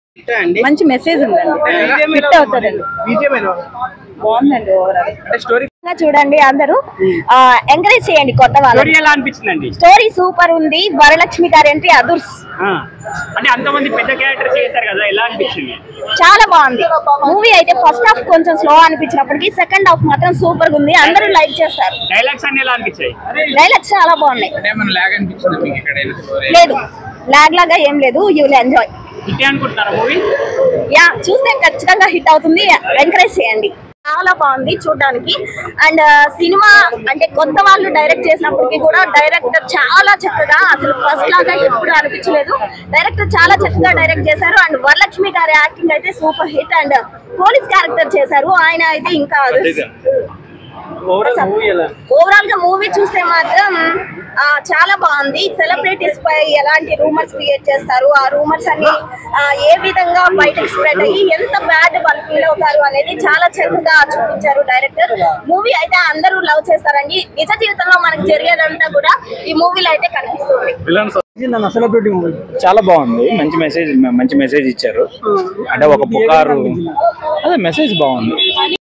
అండి మంచి మెసేజ్ ఉందండి హిట్ అవుతుందండి బీజేపీ బాగుందండి ఓవరాల్ అంటే స్టోరీ చూడండి అందరూ ఎంకరేజ్ చేయండి కొత్త వాళ్ళు స్టోరీ ఎలా అనిపించిందండి స్టోరీ సూపర్ ఉంది వరలక్ష్మి గారి ఎంట్రీ అదుర్స్ ఆ. అంటే అంతమంది పెద్ద క్యారెక్టర్ చేశారు కదా ఎలా అనిపించింది చాలా బాగుంది మూవీ అయితే ఫస్ట్ హాఫ్ కొంచెం స్లో అనిపించినప్పటికీ సెకండ్ హాఫ్ మాత్రం సూపర్ గా ఉంది అందరూ లైక్ చేస్తారు డైలాగ్స్ అన్ని ఎలా అనిపించాయి డైలాగ్స్ చాలా బాగున్నాయి ఏమైనా లాగ్ అనిపించింది మీకు ఎక్కడైనా స్టోరీ లేదు లాగ్ లాగా ఏం లేదు యూ విల్ ఎంజాయ్ హిట్ అనుకుంటున్నారా మూవీ యా చూస్తే ఖచ్చితంగా హిట్ అవుతుంది ఎంకరేజ్ చేయండి చాలా బాగుంది చూడడానికి అండ్ సినిమా అంటే కొత్త వాళ్ళు డైరెక్ట్ చేసినప్పటికీ కూడా డైరెక్టర్ చాలా చక్కగా అసలు ఫస్ట్ లాగా ఎప్పుడు అనిపించలేదు డైరెక్టర్ చాలా చక్కగా డైరెక్ట్ చేశారు అండ్ వరలక్ష్మి గారి యాక్టింగ్ అయితే super hit and police character చేశారు ఆయన అయితే ఇంకా ఓవరాల్ గా మూవీ చూస్తే మాత్రం ఆ, చాలా బాగుంది సెలబ్రిటీస్ పై ఎలాంటి రూమర్స్ క్రియేట్ చేస్తారు ఆ రూమర్స్ అన్ని ఆ, ఏ విధంగా బయటకు స్ప్రెడ్ అయ్యి ఎంత బ్యాడ్ వాళ్ళు ఫీల్ అవుతారు అనేది చాలా చక్కగా చూపించారు డైరెక్టర్ మూవీ అయితే అందరూ లవ్ చేస్తారండి నిజ జీవితంలో మనకు జరిగేదంతా కూడా ఈ మూవీలో అయితే కనిపిస్తుంది సెలబ్రిటీ మూవీ చాలా బాగుంది మంచి మెసేజ్ మంచి మెసేజ్ ఇచ్చారు అంటే ఒక పుకారు అదే మెసేజ్ బాగుంది